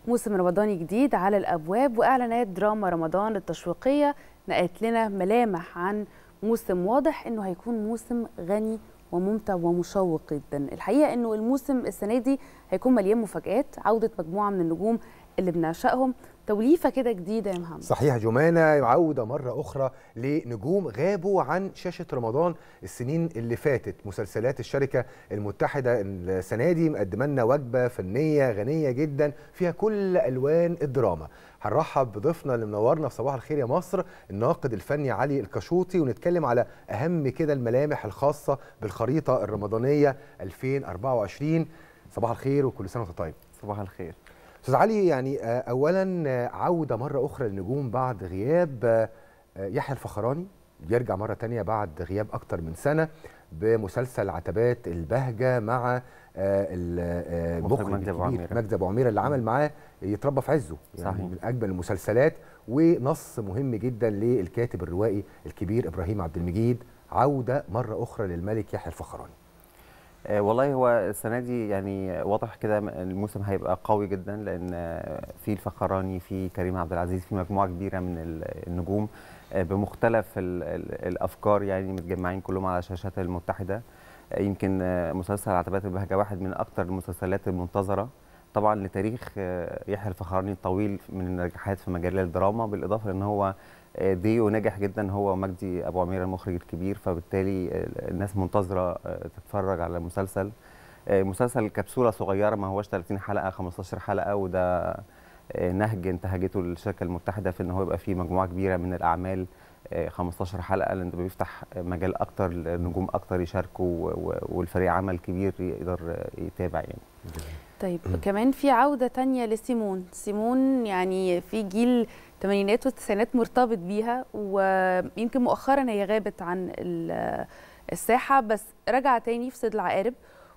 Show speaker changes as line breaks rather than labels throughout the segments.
موسم رمضاني جديد على الابواب واعلانات دراما رمضان التشويقيه نقلت لنا ملامح عن موسم واضح انه هيكون موسم غني وممتع ومشوق جدا الحقيقه انه الموسم السنه دي هيكون مليان مفاجات عوده مجموعه من النجوم اللي بنعشقهم توليفه كده جديده يا محمد
صحيح جمانة عودة مرة أخرى لنجوم غابوا عن شاشة رمضان السنين اللي فاتت مسلسلات الشركة المتحدة السنة دي مقدمة لنا وجبة فنية غنية جدا فيها كل ألوان الدراما هنرحب بضيفنا اللي منورنا في صباح الخير يا مصر الناقد الفني علي الكشوطي ونتكلم على أهم كده الملامح الخاصة بالخريطة الرمضانية 2024 صباح الخير وكل سنة وانت طيب
صباح الخير
استاذ علي يعني اولا عوده مره اخرى للنجوم بعد غياب يحيى الفخراني يرجع مره تانية بعد غياب اكتر من سنه بمسلسل عتبات البهجه مع المخرج
مجدي أبو
الكبير
عميرة.
مجدي ابو عميره اللي عمل معاه يتربى في عزه يعني
صحيح.
من اجمل المسلسلات ونص مهم جدا للكاتب الروائي الكبير ابراهيم عبد المجيد عوده مره اخرى للملك يحيى الفخراني
آه، والله هو السنه دي يعني واضح كده الموسم هيبقى قوي جدا لان آه، في الفخراني في كريم عبد العزيز في مجموعه كبيره من ال- النجوم آه، بمختلف ال- ال- الافكار يعني متجمعين كلهم على شاشات المتحده آه، يمكن آه، مسلسل عتبات البهجه واحد من اكثر المسلسلات المنتظره طبعا لتاريخ آه، يحيى الفخراني الطويل من النجاحات في مجال الدراما بالاضافه لان هو آه، ديو نجح جدا هو مجدي ابو عمير المخرج الكبير فبالتالي آه، الناس منتظره آه، تتفرج على المسلسل آه، مسلسل كبسوله صغيره ما هوش 30 حلقه 15 حلقه وده آه، نهج انتهجته الشركه المتحده في ان هو يبقى فيه مجموعه كبيره من الاعمال آه، 15 حلقه لان ده بيفتح مجال اكتر للنجوم اكتر يشاركوا و- و- والفريق عمل كبير يقدر آه، يتابع يعني
طيب كمان في عودة تانية لسيمون سيمون يعني في جيل الثمانينات والتسعينات مرتبط بيها ويمكن مؤخرا هي غابت عن ال- الساحة بس رجع تاني في صيد العقارب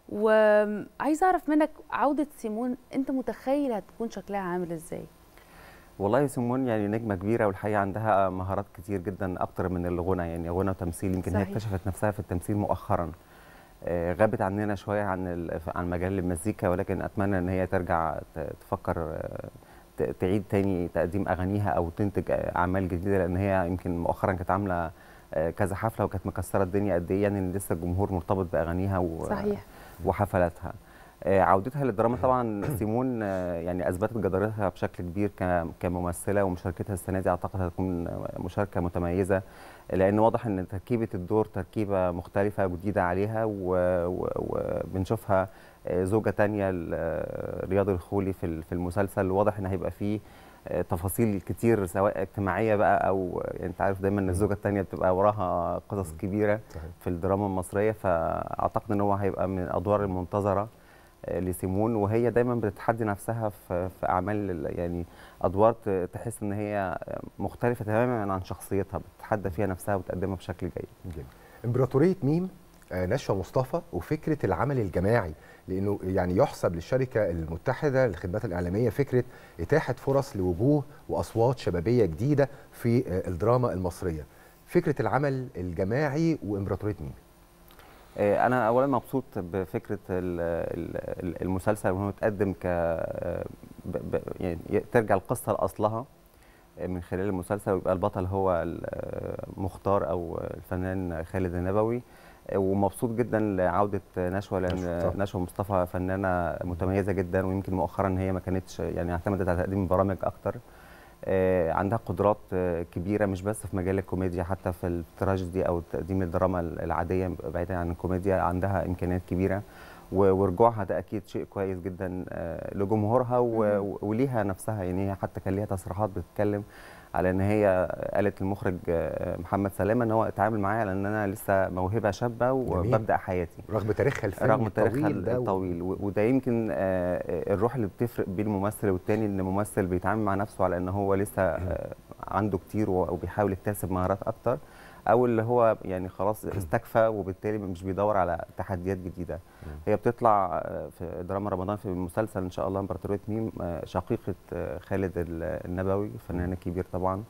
وعايزة أعرف منك عودة سيمون أنت متخيل هتكون شكلها عامل إزاي؟
والله سمون يعني نجمة كبيرة والحقيقة عندها مهارات كتير جدا أكتر من الغنى يعني غنى وتمثيل يمكن هي
صحيح.
اكتشفت نفسها في التمثيل مؤخرا آه، غابت عننا شوية عن ال- عن مجال المزيكا ولكن أتمنى إن هي ترجع ت- تفكر آه، ت- تعيد تاني تقديم أغانيها أو تنتج آه، أعمال جديدة لأن هي يمكن مؤخرا كانت عاملة آه، كذا حفلة وكانت مكسرة الدنيا قد إيه يعني إن لسه الجمهور مرتبط بأغانيها و...
صحيح
وحفلاتها آه، عودتها للدراما طبعا سيمون آه، يعني اثبتت جدارتها بشكل كبير ك- كممثله ومشاركتها السنه دي اعتقد هتكون مشاركه متميزه لان واضح ان تركيبه الدور تركيبه مختلفه وجديده عليها و- و- وبنشوفها آه، زوجه تانية لرياض الخولي في ال- في المسلسل واضح ان هيبقى فيه آه، تفاصيل كتير سواء اجتماعيه بقى او يعني انت عارف دايما ان الزوجه التانية بتبقى وراها قصص كبيره
صحيح.
في الدراما المصريه فاعتقد ان هو هيبقى من الادوار المنتظره آه، لسيمون وهي دايما بتتحدي نفسها في في اعمال ال- يعني ادوار ت- تحس ان هي مختلفه تماما عن شخصيتها بتتحدى فيها نفسها وتقدمها بشكل جيد
جميل. امبراطوريه ميم آه، نشوى مصطفى وفكره العمل الجماعي لانه يعني يحسب للشركه المتحده للخدمات الاعلاميه فكره اتاحه فرص لوجوه واصوات شبابيه جديده في آه، الدراما المصريه فكره العمل الجماعي وامبراطوريه ميم
آه، انا اولا مبسوط بفكره ال- ال- ال- المسلسل وانه يتقدم ك آه، ب- ب- يعني ي- ترجع القصه لاصلها آه، من خلال المسلسل ويبقى البطل هو ال- آه، مختار او الفنان خالد النبوي آه، ومبسوط جدا لعوده نشوى
نشوى،
لان
صح.
نشوى مصطفى فنانه متميزه جدا ويمكن مؤخرا هي ما كانتش يعني اعتمدت على تقديم برامج اكتر آه، عندها قدرات آه، كبيره مش بس في مجال الكوميديا حتى في التراجيدي او تقديم الدراما العاديه بعيدا عن الكوميديا عندها امكانيات كبيره و- ورجوعها ده اكيد شيء كويس جدا آه، لجمهورها و- و- وليها نفسها يعني هي حتى كان ليها تصريحات بتتكلم على ان هي قالت للمخرج آه، محمد سلامه ان هو اتعامل معايا على ان انا لسه موهبه شابه وببدا حياتي
رغم تاريخها الفني
رغم تاريخها
الطويل ده و-
الطويل و- وده يمكن آه، الروح اللي بتفرق بين الممثل والتاني ان الممثل بيتعامل مع نفسه على ان هو لسه آه، عنده كتير و- وبيحاول يكتسب مهارات اكتر او اللي هو يعني خلاص استكفى وبالتالي مش بيدور على تحديات جديده هي بتطلع آه، في دراما رمضان في مسلسل ان شاء الله امبراطوريه ميم آه، شقيقه آه، خالد ال- النبوي فنان كبير طبعا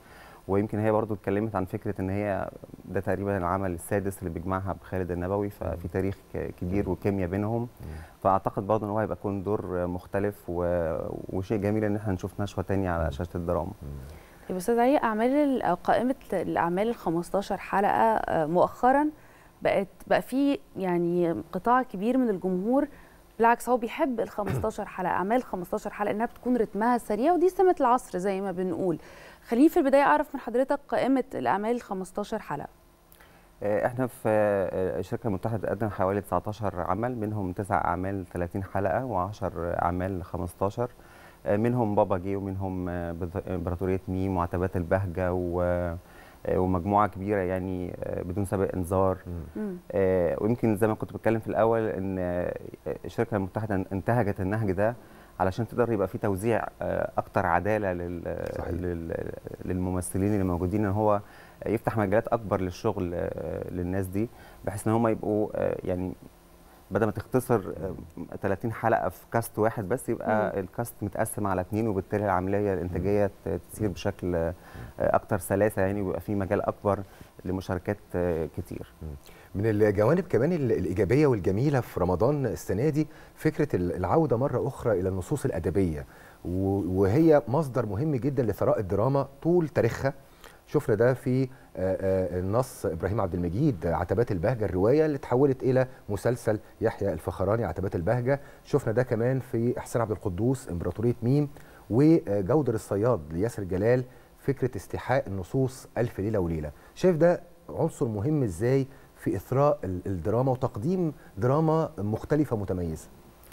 ويمكن هي برضو اتكلمت عن فكره ان هي ده تقريبا العمل السادس اللي بيجمعها بخالد النبوي ففي تاريخ ك- كبير وكيمياء بينهم فاعتقد برضو ان هو هيبقى يكون دور مختلف و... وشيء جميل ان احنا نشوف نشوه تانية على شاشه الدراما
طيب استاذ علي اعمال ال- أو قائمه الاعمال ال 15 حلقه آه، مؤخرا بقت بقى في يعني قطاع كبير من الجمهور بالعكس هو بيحب ال 15 حلقه اعمال 15 حلقه انها بتكون رتمها سريع ودي سمه العصر زي ما بنقول خليني في البدايه اعرف من حضرتك قائمه الاعمال ال 15 حلقه
آه، احنا في آه، الشركه المتحده قدم حوالي 19 عمل منهم 9 اعمال 30 حلقه و10 اعمال 15 آه، منهم بابا جه ومنهم آه، بذ- امبراطوريه ميم وعتبات البهجه و آه، ومجموعه كبيره يعني آه، بدون سابق انذار
مم.
آه، ويمكن زي ما كنت بتكلم في الاول ان آه، الشركه المتحده انتهجت النهج ده علشان تقدر يبقى في توزيع آه، اكتر عداله لل-
صحيح.
لل- للممثلين اللي موجودين ان هو يفتح مجالات اكبر للشغل آه، للناس دي بحيث ان هم يبقوا آه، يعني بدل ما تختصر آه، 30 حلقه في كاست واحد بس يبقى الكاست متقسم على اثنين وبالتالي العمليه الانتاجيه ت- تسير بشكل آه، اكتر سلاسه يعني ويبقى في مجال اكبر لمشاركات آه، كتير
من الجوانب كمان ال- الإيجابية والجميلة في رمضان السنة دي فكرة ال- العودة مرة أخرى إلى النصوص الأدبية و- وهي مصدر مهم جدا لثراء الدراما طول تاريخها شفنا ده في آه، آه، النص إبراهيم عبد المجيد عتبات البهجة الرواية اللي تحولت إلى مسلسل يحيى الفخراني عتبات البهجة شفنا ده كمان في إحسان عبد القدوس إمبراطورية ميم وجودر الصياد لياسر جلال فكرة استيحاء النصوص ألف ليلة وليلة شايف ده عنصر مهم إزاي في إثراء ال- الدراما وتقديم دراما مختلفة متميزة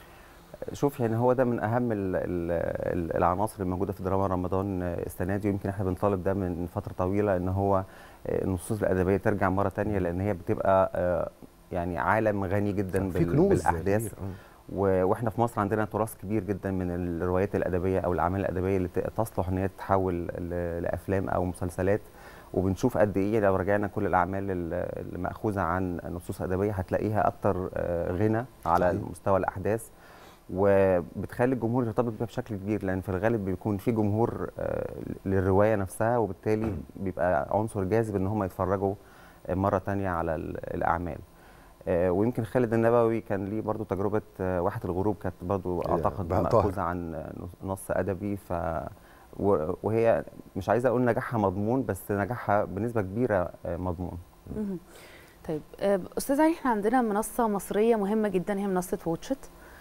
شوف يعني هو ده من اهم ال ال ال العناصر الموجوده في دراما رمضان السنه دي ويمكن احنا بنطالب ده من فتره طويله ان هو النصوص الادبيه ترجع مره تانية لان هي بتبقى آه، يعني عالم غني جدا
في
بال-
كنوز
بالاحداث
كتير. مم.
و- واحنا في مصر عندنا تراث كبير جدا من الروايات الادبيه او الاعمال الادبيه اللي ت- تصلح ان هي تتحول ل- لافلام او مسلسلات وبنشوف قد ايه لو رجعنا كل الاعمال ال- اللي ماخوذه عن نصوص ادبيه هتلاقيها اكتر آه، غنى على
صحيح.
مستوى الاحداث وبتخلي الجمهور يرتبط بيها بشكل كبير لان في الغالب بيكون في جمهور آه، للروايه نفسها وبالتالي بيبقى عنصر جاذب ان هم يتفرجوا آه، مره تانية على ال- الاعمال آه، ويمكن خالد النبوي كان ليه برضو تجربه آه، واحه الغروب كانت برضو
آه،
اعتقد
بقى
ماخوذه
طاهر.
عن آه، نص- نص ادبي ف و- وهي مش عايزه اقول نجاحها مضمون بس نجاحها بنسبه كبيره آه، مضمون
مهم. طيب آه، استاذ علي احنا عندنا منصه مصريه مهمه جدا هي منصه واتشت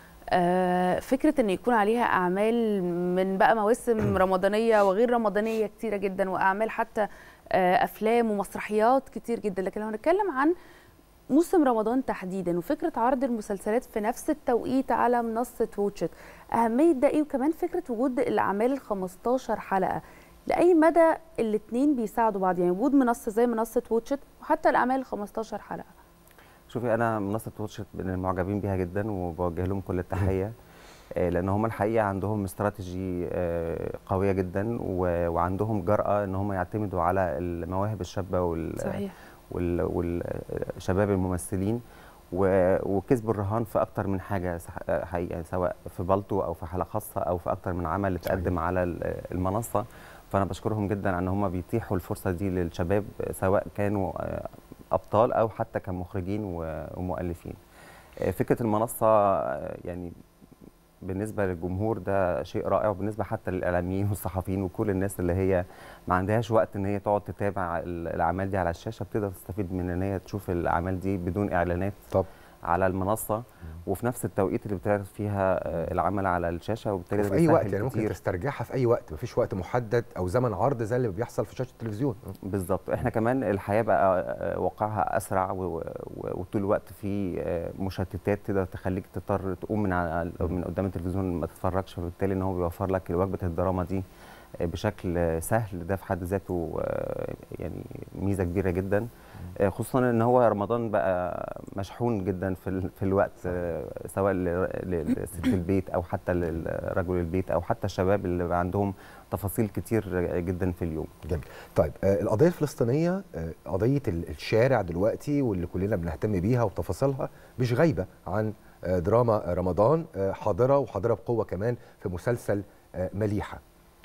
آه، فكره ان يكون عليها اعمال من بقى مواسم رمضانيه وغير رمضانيه كتيره جدا واعمال حتى آه، افلام ومسرحيات كتير جدا لكن لو هنتكلم عن موسم رمضان تحديدا وفكره عرض المسلسلات في نفس التوقيت على منصه واتشت اهميه ده ايه وكمان فكره وجود الاعمال ال 15 حلقه لاي مدى الاثنين بيساعدوا بعض يعني وجود منصه زي منصه واتشت وحتى الاعمال ال 15 حلقه
شوفي انا منصه واتشت من المعجبين بيها جدا وبوجه لهم كل التحيه آه، لان هم الحقيقه عندهم استراتيجي آه، قويه جدا و- وعندهم جرأه ان هم يعتمدوا على المواهب الشابه وال
صحيح
وال- والشباب الممثلين و- وكسبوا الرهان في اكتر من حاجه صح- حقيقه سواء في بالطو او في حلقه خاصه او في اكتر من عمل اتقدم على ال- المنصه فانا بشكرهم جدا ان هم بيتيحوا الفرصه دي للشباب سواء كانوا آه، ابطال او حتى كمخرجين و- ومؤلفين آه، فكره المنصه آه، يعني بالنسبه للجمهور ده شيء رائع وبالنسبه حتى للاعلاميين والصحفيين وكل الناس اللي هي ما عندهاش وقت ان هي تقعد تتابع ال- الاعمال دي على الشاشه بتقدر تستفيد من ان هي تشوف الاعمال دي بدون اعلانات
طب
على المنصه وفي نفس التوقيت اللي بتعرض فيها آه، العمل على الشاشه وبالتالي ده
في اي وقت
بيسهل
يعني ممكن
كتير.
تسترجعها في اي وقت مفيش وقت محدد او زمن عرض زي اللي بيحصل في شاشه التلفزيون
بالظبط احنا كمان الحياه بقى آه، واقعها اسرع و- و- وطول الوقت في آه، مشتتات تقدر تخليك تضطر تقوم من على من قدام التلفزيون ما تتفرجش فبالتالي ان هو بيوفر لك وجبه الدراما دي آه، بشكل آه، سهل ده في حد ذاته آه، يعني ميزه كبيره جدا آه، خصوصا ان هو رمضان بقى مشحون جدا في ال- في الوقت آه، سواء ل- ل- لست البيت او حتى لرجل البيت او حتى الشباب اللي بقى عندهم تفاصيل كتير جدا في اليوم
جميل طيب آه القضيه الفلسطينيه آه قضيه ال- الشارع دلوقتي واللي كلنا بنهتم بيها وتفاصيلها مش غايبه عن آه دراما رمضان آه حاضره وحاضره بقوه كمان في مسلسل آه مليحه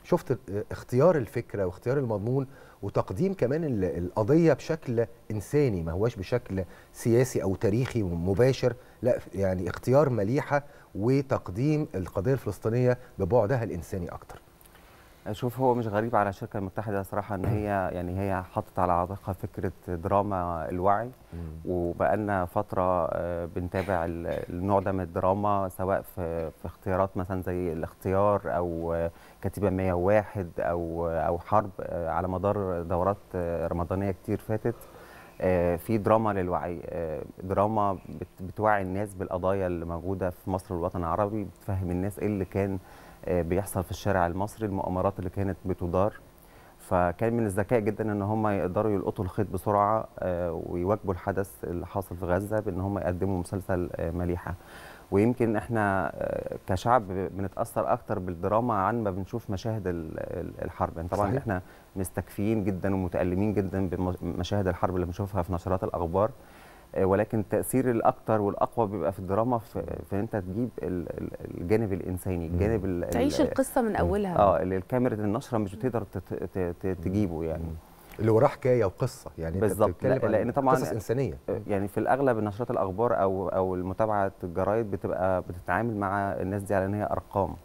شفت آه، اختيار الفكره واختيار المضمون وتقديم كمان ال- القضيه بشكل انساني ما هواش بشكل سياسي او تاريخي مباشر لا يعني اختيار مليحه وتقديم القضيه الفلسطينيه ببعدها الانساني اكتر
شوف هو مش غريب على الشركه المتحده صراحه ان هي يعني هي حطت على عاتقها فكره دراما الوعي وبقالنا فتره آه، بنتابع ال- النوع ده من الدراما سواء في في اختيارات مثلا زي الاختيار او آه، كتيبه 101 او او حرب آه، على مدار دورات آه، رمضانيه كتير فاتت آه، في دراما للوعي آه، دراما بت- بتوعي الناس بالقضايا اللي موجوده في مصر والوطن العربي بتفهم الناس ايه اللي كان آه، بيحصل في الشارع المصري المؤامرات اللي كانت بتدار فكان من الذكاء جدا ان هم يقدروا يلقطوا الخيط بسرعه آه، ويواكبوا الحدث اللي حاصل في غزه بان هم يقدموا مسلسل آه، مليحه ويمكن احنا آه، كشعب بنتاثر اكتر بالدراما عن ما بنشوف مشاهد ال- ال- الحرب يعني طبعا
صحيح.
احنا مستكفيين جدا ومتالمين جدا بمشاهد الحرب اللي بنشوفها في نشرات الاخبار آه، ولكن التاثير الاكتر والاقوى بيبقى في الدراما في, في ان انت تجيب ال- ال- الجانب الانساني الجانب ال-
تعيش
ال-
القصه من اولها
اه اللي الكاميرا النشره مش بتقدر تت- ت- ت- تجيبه يعني
اللي وراه حكايه وقصه يعني انت
بالظبط.
بتتكلم
لا-
عن
لأن طبعاً-
قصص انسانيه
يعني في الاغلب نشرات الاخبار او او المتابعه الجرايد بتبقى بتتعامل مع الناس دي على ان هي ارقام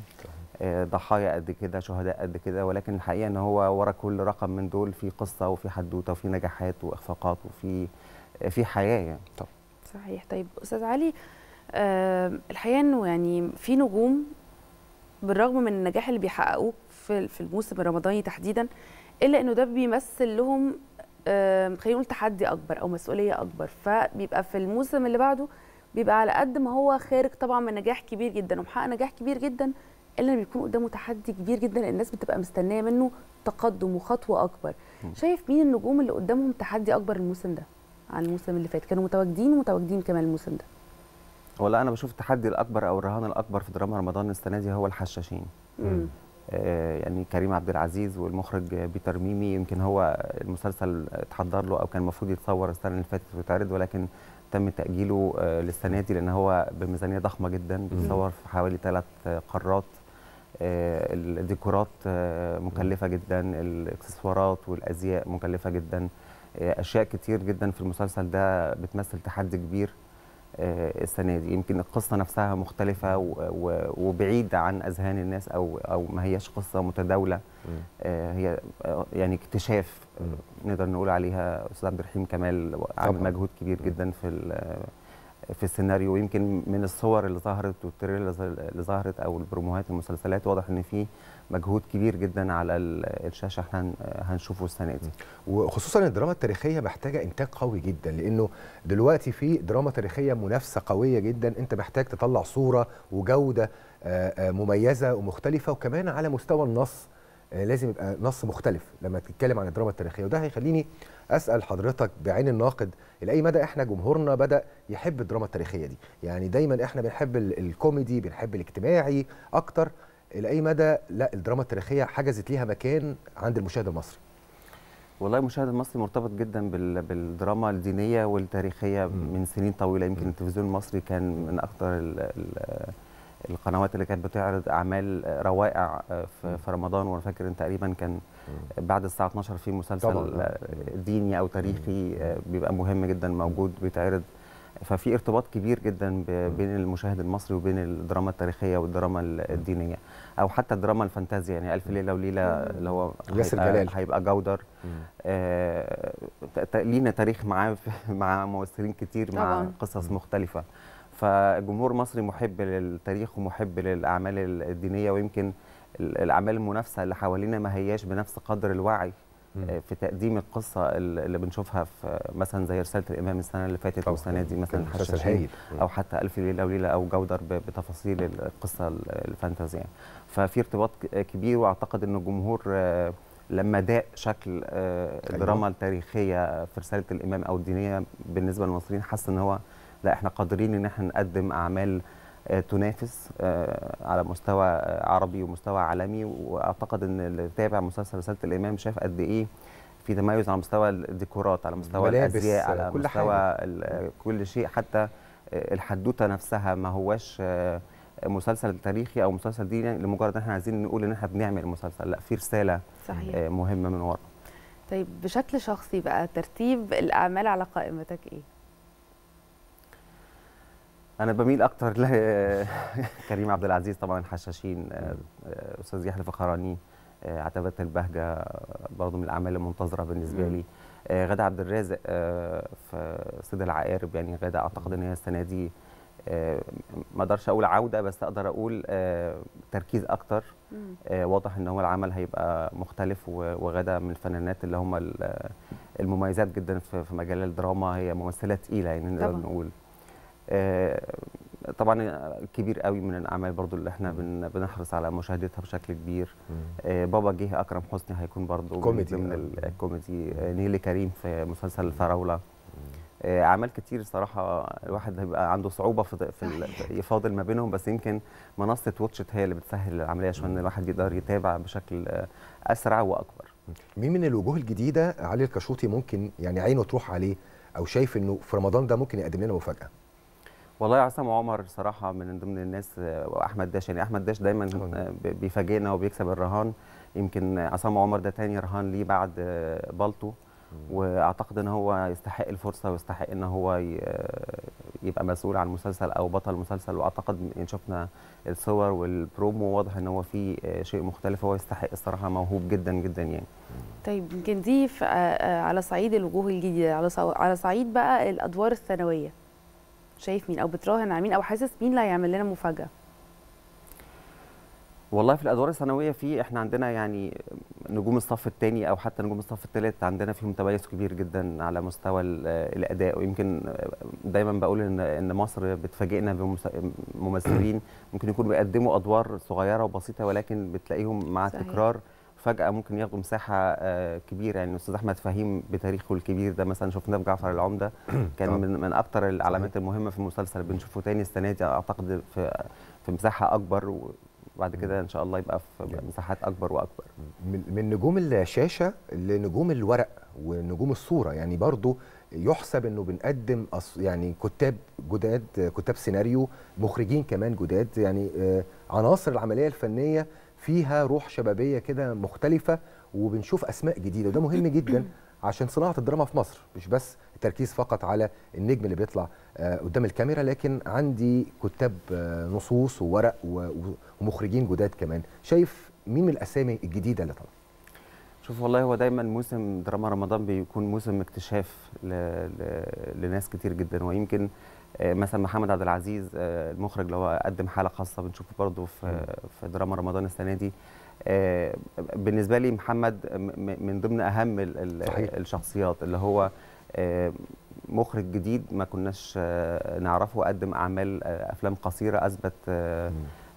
آه، ضحايا قد كده شهداء قد كده ولكن الحقيقه ان هو ورا كل رقم من دول في قصه وفي حدوته وفي نجاحات واخفاقات وفي آه، في حياه يعني
صحيح طيب استاذ علي آه الحقيقه انه يعني في نجوم بالرغم من النجاح اللي بيحققوه في في الموسم الرمضاني تحديدا الا انه ده بيمثل لهم آه خلينا نقول تحدي اكبر او مسؤوليه اكبر فبيبقى في الموسم اللي بعده بيبقى على قد ما هو خارج طبعا من نجاح كبير جدا ومحقق نجاح كبير جدا الا إنه بيكون قدامه تحدي كبير جدا الناس بتبقى مستنيه منه تقدم وخطوه اكبر شايف مين النجوم اللي قدامهم تحدي اكبر الموسم ده عن الموسم اللي فات كانوا متواجدين ومتواجدين كمان الموسم ده
والله انا بشوف التحدي الاكبر او الرهان الاكبر في دراما رمضان السنه دي هو الحشاشين
مم.
آه، يعني كريم عبد العزيز والمخرج بيتر ميمي يمكن هو المسلسل اتحضر له او كان المفروض يتصور السنه اللي فاتت ويتعرض ولكن تم تاجيله آه، للسنه دي لان هو بميزانيه ضخمه جدا بيتصور في حوالي ثلاث قارات آه، الديكورات آه، مكلفه جدا الاكسسوارات والازياء مكلفه جدا آه، اشياء كتير جدا في المسلسل ده بتمثل تحدي كبير آه، السنه دي يمكن القصه نفسها مختلفه و- و- وبعيده عن اذهان الناس او او ما هياش قصه متداوله آه، هي آه، يعني اكتشاف
مم.
نقدر نقول عليها استاذ عبد الرحيم كمال عمل
طبعاً.
مجهود كبير جدا في ال- في السيناريو يمكن من الصور اللي ظهرت والتريلر اللي ظهرت او البروموهات المسلسلات واضح ان في مجهود كبير جدا على ال- الشاشه احنا هن- هنشوفه السنه دي
وخصوصا الدراما التاريخيه محتاجه انتاج قوي جدا لانه دلوقتي في دراما تاريخيه منافسه قويه جدا انت محتاج تطلع صوره وجوده آه، آه، مميزه ومختلفه وكمان على مستوى النص آه، لازم يبقى نص مختلف لما تتكلم عن الدراما التاريخيه وده هيخليني اسال حضرتك بعين الناقد لاي مدى احنا جمهورنا بدا يحب الدراما التاريخيه دي يعني دايما احنا بنحب ال- الكوميدي بنحب الاجتماعي اكتر لاي مدى لا الدراما التاريخيه حجزت ليها مكان عند المشاهد المصري
والله المشاهد المصري مرتبط جدا بال- بالدراما الدينيه والتاريخيه
مم.
من سنين طويله يمكن
مم.
التلفزيون المصري كان من اكثر ال- ال- القنوات اللي كانت بتعرض اعمال روائع
مم.
في في رمضان وانا فاكر ان تقريبا كان بعد الساعه 12 في مسلسل
طبعاً.
ديني او تاريخي بيبقى مهم جدا موجود بيتعرض ففي ارتباط كبير جدا ب- بين المشاهد المصري وبين الدراما التاريخيه والدراما الدينيه او حتى الدراما الفانتازيا يعني الف ليله وليله اللي هو
ياسر
هيبقى-
جلال.
هيبقى جودر آه، ت- ت- لينا تاريخ معاه في- مع ممثلين كتير مع
طبعاً.
قصص مختلفه فالجمهور المصري محب للتاريخ ومحب للاعمال الدينيه ويمكن ال- الاعمال المنافسه اللي حوالينا ما هياش بنفس قدر الوعي آه، في تقديم القصه ال- اللي بنشوفها في مثلا زي رساله الامام السنه اللي فاتت
طبعاً.
والسنه دي مثلا
كان مسلسل
الحشاشين
هايل.
او حتى الف ليله وليله او جودر ب- بتفاصيل القصه ال- الفانتازيا ففي ارتباط ك- كبير واعتقد ان الجمهور آه، لما داق شكل آه،
أيوة.
الدراما التاريخيه في رساله الامام او الدينيه بالنسبه للمصريين حس ان هو لا احنا قادرين ان احنا نقدم اعمال آه، تنافس آه، على مستوى آه، عربي ومستوى عالمي واعتقد ان اللي تابع مسلسل رساله الامام شاف قد ايه في تميز على مستوى الديكورات على مستوى
ملابس،
الازياء على
كل
مستوى
حاجة.
ال- كل شيء حتى الحدوته نفسها ما هواش آه، مسلسل تاريخي او مسلسل ديني لمجرد ان احنا عايزين نقول ان احنا بنعمل مسلسل لا في رساله
صحيح
آه، مهمه من ورا
طيب بشكل شخصي بقى ترتيب الاعمال على قائمتك ايه
انا بميل اكتر لكريم عبد العزيز طبعا حشاشين آه، آه، استاذ يحيى الفخراني آه، عتبة البهجة آه، برضو من الأعمال المنتظرة بالنسبة
مم.
لي آه، غادة عبد الرازق آه، في صيد العقارب يعني غادة أعتقد إن هي السنة دي آه، ما أقدرش أقول عودة بس أقدر أقول آه، تركيز أكتر
مم.
آه، واضح ان هو العمل هيبقى مختلف و- وغادة من الفنانات اللي هم ال- المميزات جدا في في مجال الدراما هي ممثله تقيله يعني نقدر
طبعاً.
نقول آه، طبعا كبير قوي من الاعمال برضو اللي احنا بن بنحرص على مشاهدتها بشكل كبير آه، بابا جه اكرم حسني هيكون برضو
كوميدي.
من
آه.
ال- الكوميدي آه، نيلي كريم في مسلسل الفراوله آه، اعمال كتير صراحه الواحد هيبقى عنده صعوبه في في ال- يفاضل ما بينهم بس يمكن منصه واتشت هي اللي بتسهل العمليه شويه ان الواحد يقدر يتابع بشكل آه، اسرع واكبر
مين من الوجوه الجديده علي الكشوطي ممكن يعني عينه تروح عليه او شايف انه في رمضان ده ممكن يقدم لنا مفاجاه
والله عصام عمر صراحه من ضمن الناس آه، واحمد داش يعني احمد داش دايما
طبعاً.
آه، ب- بيفاجئنا وبيكسب الرهان يمكن عصام عمر ده تاني رهان ليه بعد آه، بالطو واعتقد ان هو يستحق الفرصه ويستحق ان هو ي- يبقى مسؤول عن مسلسل او بطل مسلسل واعتقد ان شفنا الصور والبرومو واضح ان هو فيه آه، شيء مختلف هو يستحق الصراحه موهوب جدا جدا يعني
طيب يمكن دي في- آه، آه، على صعيد الوجوه الجديده على صع- على صعيد بقى الادوار الثانويه شايف مين او بتراهن على مين او حاسس مين اللي هيعمل لنا مفاجاه
والله في الادوار الثانويه في احنا عندنا يعني نجوم الصف الثاني او حتى نجوم الصف الثالث عندنا فيهم تميز كبير جدا على مستوى ال- الاداء ويمكن دايما بقول ان ان مصر بتفاجئنا بممثلين ممكن يكونوا بيقدموا ادوار صغيره وبسيطه ولكن بتلاقيهم مع
صحيح.
التكرار فجاه ممكن ياخدوا مساحه آه، كبيره يعني الاستاذ احمد فهيم بتاريخه الكبير ده مثلا شفناه في جعفر العمده كان
طبعاً.
من من اكتر العلامات المهمه في المسلسل بنشوفه تاني السنه دي اعتقد في في مساحه اكبر وبعد كده ان شاء الله يبقى في
جميل.
مساحات اكبر واكبر
من من نجوم الشاشه لنجوم الورق ونجوم الصوره يعني برضو يحسب انه بنقدم أص- يعني كتاب جداد كتاب سيناريو مخرجين كمان جداد يعني آه، عناصر العمليه الفنيه فيها روح شبابيه كده مختلفه وبنشوف اسماء جديده وده مهم جدا عشان صناعه الدراما في مصر مش بس التركيز فقط على النجم اللي بيطلع آه، قدام الكاميرا لكن عندي كتاب آه، نصوص وورق و- و- ومخرجين جداد كمان شايف مين من الاسامي الجديده اللي طالعه
شوف والله هو دايما موسم دراما رمضان بيكون موسم اكتشاف ل... ل... لناس كتير جدا ويمكن آه، مثلا محمد عبد العزيز آه، المخرج اللي هو قدم حاله خاصه بنشوفه برضه في في دراما رمضان السنه دي آه، بالنسبه لي محمد م- م- من ضمن اهم ال- ال-
صحيح.
الشخصيات اللي هو آه، مخرج جديد ما كناش آه، نعرفه قدم اعمال آه، افلام قصيره اثبت آه،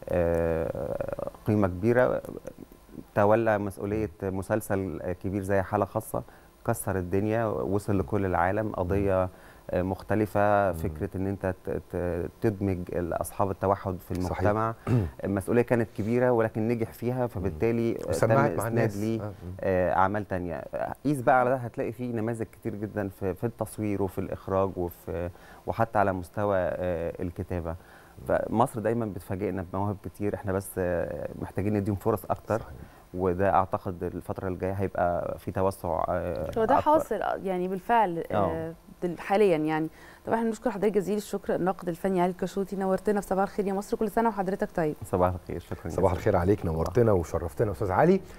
آه، قيمه كبيره تولى مسؤوليه مسلسل كبير زي حاله خاصه كسر الدنيا وصل لكل العالم قضيه آه، مختلفة فكرة ان انت ت- ت- تدمج اصحاب التوحد في
صحيح.
المجتمع المسؤولية كانت كبيرة ولكن نجح فيها فبالتالي آه، تم
سمعت مع
اسناد
الناس
ليه
آه، مم.
آه، اعمال تانية قيس بقى على ده هتلاقي فيه نماذج كتير جدا في في التصوير وفي الاخراج وفي وحتى على مستوى آه، الكتابه فمصر دايما بتفاجئنا بمواهب كتير احنا بس آه، محتاجين نديهم فرص اكتر
صحيح.
وده اعتقد الفتره الجايه هيبقى في توسع آه،
هو ده
أكبر.
حاصل يعني بالفعل آه،
آه.
دل- حاليا يعني طبعا احنا بنشكر حضرتك جزيل الشكر الناقد الفني علي الكشوطي نورتنا في صباح الخير يا مصر كل سنه وحضرتك طيب
صباح الخير شكرا
صباح
جزيلا.
الخير عليك نورتنا وشرفتنا استاذ علي